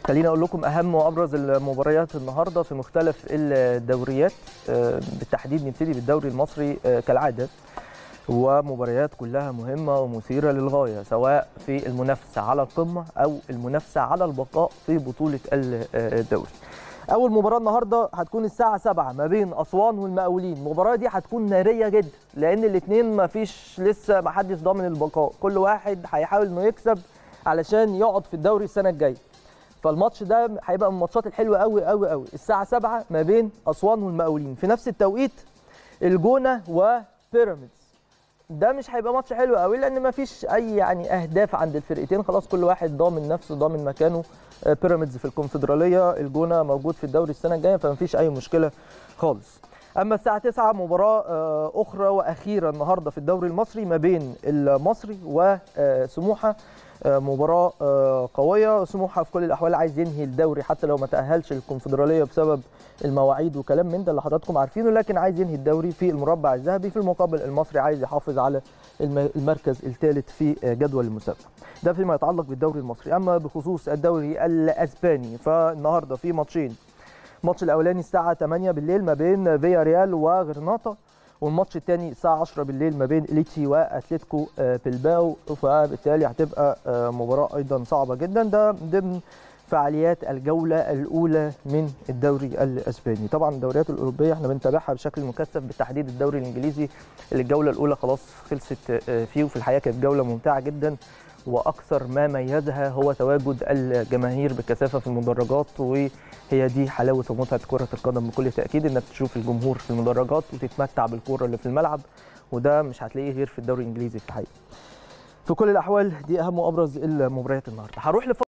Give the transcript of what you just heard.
خليني اقول لكم اهم وابرز المباريات النهارده في مختلف الدوريات بالتحديد نبتدي بالدوري المصري كالعاده ومباريات كلها مهمه ومثيره للغايه سواء في المنافسه على القمه او المنافسه على البقاء في بطوله الدوري. اول مباراه النهارده هتكون الساعه 7 ما بين اسوان والمقاولين المباراه دي هتكون ناريه جدا لان الاثنين ما فيش لسه ما حدش ضامن البقاء كل واحد هيحاول انه يكسب علشان يقعد في الدوري السنه الجايه فالماتش ده هيبقى من الماتشات الحلوه قوي قوي قوي الساعه 7 ما بين اسوان والمقاولين في نفس التوقيت الجونه وبيراميدز ده مش هيبقى ماتش حلو قوي لان ما فيش اي يعني اهداف عند الفرقتين خلاص كل واحد ضامن نفسه ضامن مكانه بيراميدز في الكونفدراليه الجونه موجود في الدوري السنه الجايه فما فيش اي مشكله خالص اما الساعه 9 مباراه اخرى واخيره النهارده في الدوري المصري ما بين المصري وسموحه مباراه قويه سموحه في كل الاحوال عايز ينهي الدوري حتى لو ما تاهلش الكونفدراليه بسبب المواعيد وكلام من ده اللي حضراتكم عارفينه لكن عايز ينهي الدوري في المربع الذهبي في المقابل المصري عايز يحافظ على المركز الثالث في جدول المسابقه ده فيما يتعلق بالدوري المصري اما بخصوص الدوري الاسباني فالنهارده في ماتشين الماتش الاولاني الساعه 8 بالليل ما بين فيا ريال وغرناطه والماتش الثاني الساعه 10 بالليل ما بين ليتشي واتلتيكو بلباو فبالتالي هتبقى مباراه ايضا صعبه جدا ده ضمن فعاليات الجوله الاولى من الدوري الاسباني طبعا الدوريات الاوروبيه احنا بنتابعها بشكل مكثف بالتحديد الدوري الانجليزي اللي الجوله الاولى خلاص خلصت فيه وفي الحقيقه كانت جوله ممتعه جدا واكثر ما ميزها هو تواجد الجماهير بكثافه في المدرجات وهي دي حلاوه ومتعه كره القدم بكل تاكيد انك تشوف الجمهور في المدرجات وتتمتع بالكره اللي في الملعب وده مش هتلاقيه غير في الدوري الانجليزي في الحقيقه في كل الاحوال دي اهم وابرز المباريات النهارده هروح